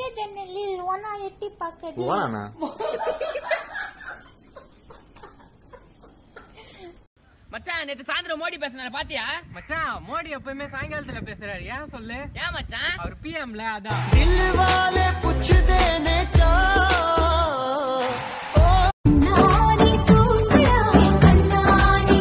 ஜன்னலில் ஒன்னா எட்டி பார்க்கது போலாண்ணா மச்சான் நேத்து சாயந்தரம் மோடி பேசினாரு பாத்தியா மச்சான் மோடி எப்பவுமே சாயங்காலத்துல பேசுறாரு ஏன் சொல்லு ஏன் மச்சான் அவர் பிஎம்ல அதான் நானே தூங்குறாய் கண்ணாடி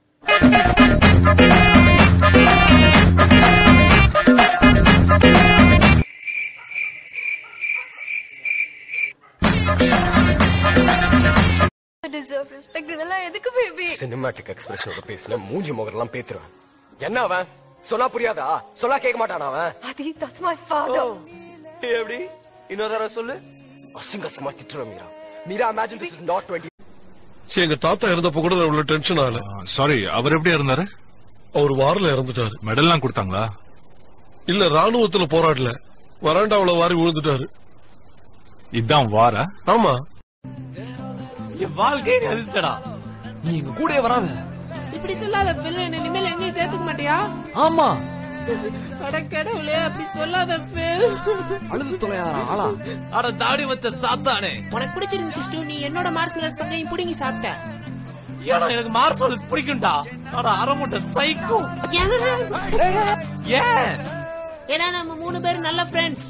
deserve respect இதெல்லாம் எதுக்கு பேபி சினிமாட்டிக் எக்ஸ்பிரஷனோட பேசின மூஞ்சி முகரெல்லாம் பேத்துருவேன் என்ன அவன் சொன்னா புரியாதா சொன்னா கேட்க மாட்டானா அவன் Adi, that's my father. எப்படி இன்னொரு தடவை சொல்லு அசிங்க அசிங்கமா திட்டுற Meera Meera imagine this is not twenty எங்க தாத்தா இறந்தப்ப கூட நான் இவ்வளவு டென்ஷன் ஆகல சாரி அவர் எப்படி இருந்தாரு அவர் வாரில் இறந்துட்டாரு மெடல்லாம் கொடுத்தாங்களா இல்ல ராணுவத்துல போராடல வராண்டாவுல வாரி விழுந்துட்டாரு இதான் வாரா ஆமா என் வாழ்க்கையை அழிச்சடா நீ எங்க கூடயே வராத இப்படி சொல்லாத பிள்ளை என்ன இனிமேல் எங்கேயும் சேர்த்துக்க மாட்டியா ஆமா அட கடவுளே அப்படி சொல்லாத பில் அழுது தொலையாதா ஆளா அட தாடி வச்ச சாத்தானே உனக்கு பிடிச்சிருந்துச்சு ஸ்டூ நீ என்னோட மார்ஷல் பங்கையும் புடுங்கி சாப்பிட்ட ஏன்னா எனக்கு மார்ஷல் பிடிக்கும்டா அட அரமுட்ட சைக்கோ ஏன் ஏன்னா நம்ம மூணு பேரும் நல்ல ஃப்ரெண்ட்ஸ்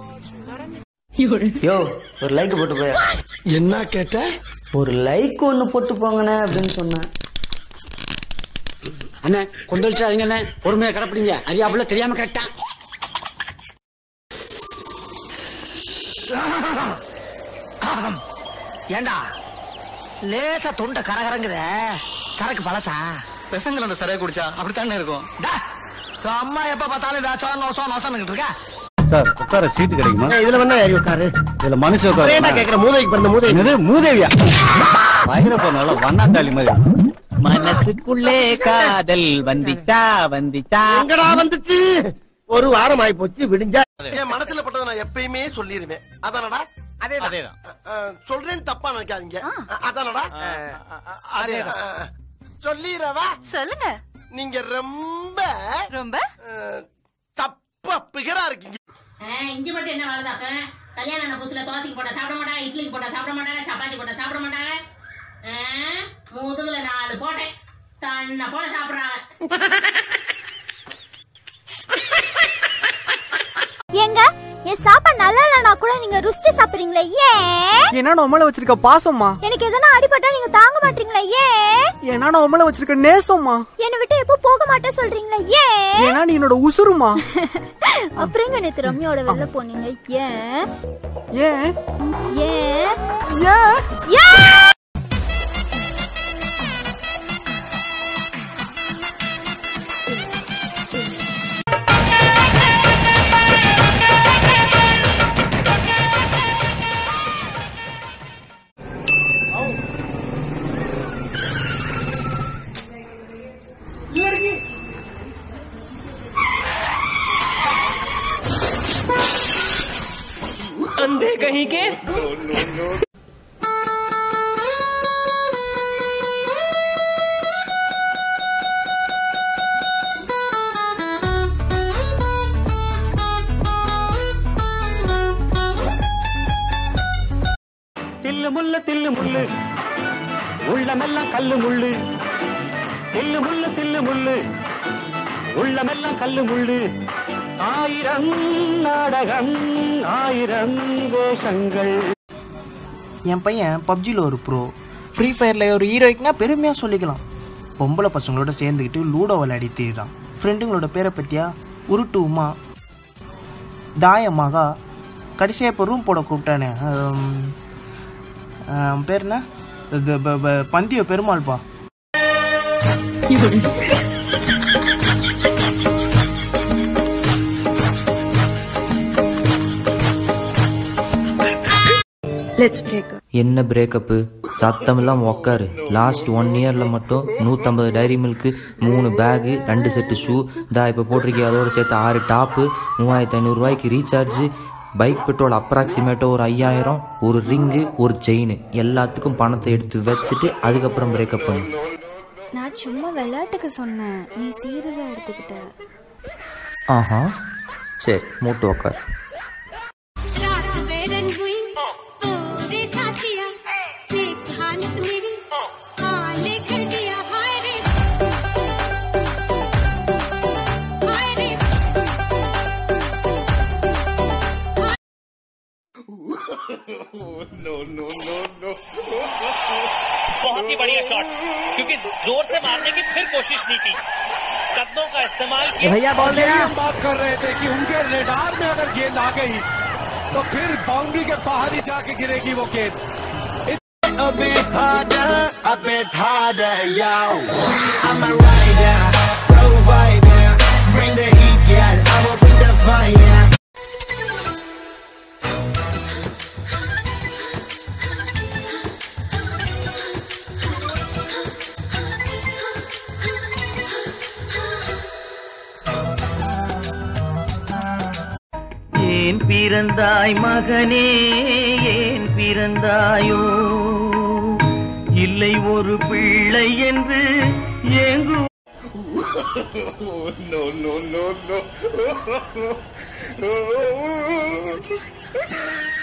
யோ ஒரு லைக் போட்டு போய் என்ன கேட்ட ஒரு லைக் ஒண்ணு போட்டு போங்கண்ணே அப்படின்னு சொன்னேன் அண்ணே கொந்தளிச்சாதீங்க அண்ணே பொறுமையா கடப்பிடிங்க அறியாப்புல தெரியாம கேட்டேன் ஏண்டா லேசா தொண்டை கரகரங்குத சரக்கு பழசா பெசங்கள் அந்த சரைய குடிச்சா அப்படித்தானே இருக்கும் டா, உன் அம்மா எப்ப பார்த்தாலும் வேஷம் நோசம் நோசம் இருக்கா சார் உட்கார சீட்டு கிடைக்குமா இதுல வேணா ஏறி உட்காரு இதுல மனுஷ உட்காரு ஏன்டா கேக்குற மூதைக்கு பிறந்த மூதை இது மூதேவியா பயங்கர போனால வண்ணாத்தாளி மாதிரி மனசுக்குள்ளே காதல் வந்திச்சா வந்திச்சா எங்கடா வந்துச்சு ஒரு வாரம் ஆயி போச்சு விடிஞ்சா என் மனசுல பட்டதை நான் எப்பயுமே சொல்லிருவேன் அதானடா அதேதான் அஹ், சொல்றேன்னு தப்பா நினைக்காதீங்க அஹ், அதானடா அதேதான் அஹ், சொல்லிடுறவா சொல்லுங்க நீங்க ரொம்ப ரொம்ப அஹ், தப்பா பிகரா இருக்கீங்க இங்க மட்டும் என்ன வேலைதாக்க கல்யாணம் ஆன புதுசுல தோசைக்கு போட்டா சாப்பிட மாட்டாங்க இட்லிக்கு போட்டா சாப்பிட மாட்டாங்க சப்பாத்தி போட்டா சாப்பிட மாட்டாங்க ஆ, முதுகுல நாலு போட்டேன் தன்னை போல சாப்பிடுறாங்க ஏங்க என் சாப்பாடு நல்லா இல்லைனா கூட நீங்க ருசிச்சு சாப்பிடுறீங்களே ஏன் ஏன்னா நான் உமல வச்சிருக்க பாசம்மா எனக்கு எதனா அடிபட்டா நீங்க தாங்க மாட்டீங்களா ஏன் ஏன்னா நான் உமல வச்சிருக்க நேசம்மா என்னை விட்டு எப்போ போக மாட்டேன் சொல்றீங்களா ஏன் ஏன்னா நீ என்னோட உசுருமா அப்புறம் எங்க நேத்து ரம்யாவோட வெளில போனீங்க ஏன் ஏன் ஏன் ஏன் ஏன் अंधे कहीं के தில்லு முள்ளு தில்லு முள்ளு உள்ளமெல்லாம் கல்லு முள்ளு தில்லு முள்ளு தில்லு முள்ளு உள்ளமெல்லாம் கல்லு முள்ளு ஆயிரம் நாடகம் ஆயிரம் வேஷங்கள் என் பையன் பப்ஜியில் ஒரு ப்ரோ ஃப்ரீ ஃபயரில் ஒரு ஹீரோயிக்னா பெருமையாக சொல்லிக்கலாம் பொம்பளை பசங்களோட சேர்ந்துக்கிட்டு லூடோ விளையாடி தீர்றான் ஃப்ரெண்டுங்களோட பேரை பற்றியா உருட்டு உமா தாயமாகா கடைசியாக இப்போ ரூம் போட கூப்பிட்டானே ஹம், அவன் பேர் என்ன இது ப- ப- பந்திய பெருமாள்பா என்ன பிரேக்கப்பு சத்தம் இல்லாம உக்காரு லாஸ்ட் ஒன் இயர்ல மட்டும் நூத்தம்பது டைரி மில்க் மூணு பேகு ரெண்டு செட்டு ஷூ இதா இப்ப போட்டிருக்கே அதோட சேர்த்து ஆறு டாப்பு மூவாயிரத்தி ஐநூறு ரூபாய்க்கு ரீசார்ஜ் பைக் பெட்ரோல் அப்ராக்சிமேட்டோ ஒரு ஐயாயிரம் ஒரு ரிங்கு ஒரு செயின் எல்லாத்துக்கும் பணத்தை எடுத்து வச்சுட்டு அதுக்கப்புறம் பிரேக்கப் பண்ணு நான் சும்மா விளையாட்டுக்கு சொன்னேன் நீ சீரியஸா எடுத்துக்கிட்ட ஆஹா சரி மூட்டு உக்கார் ராசா नो नो नो नो बहुत ही बढ़िया शॉट क्योंकि जोर से मारने की फिर कोशिश नहीं की कदमों का इस्तेमाल किया भैया बोल दे हम बात कर रहे थे कि उनके रेडार में अगर गेंद आ गई तो फिर बाउंड्री के बाहर ही जाके गिरेगी वो गेंद A bit harder, a bit harder, yo. I'm a rider, provider. Bring the heat, girl. I will bring the fire. ஏன் பிறந்தாய் மகனே ஏன் பிறந்தாயோ இல்லை ஒரு பிள்ளை என்று ஏங்கு नो नो नो नो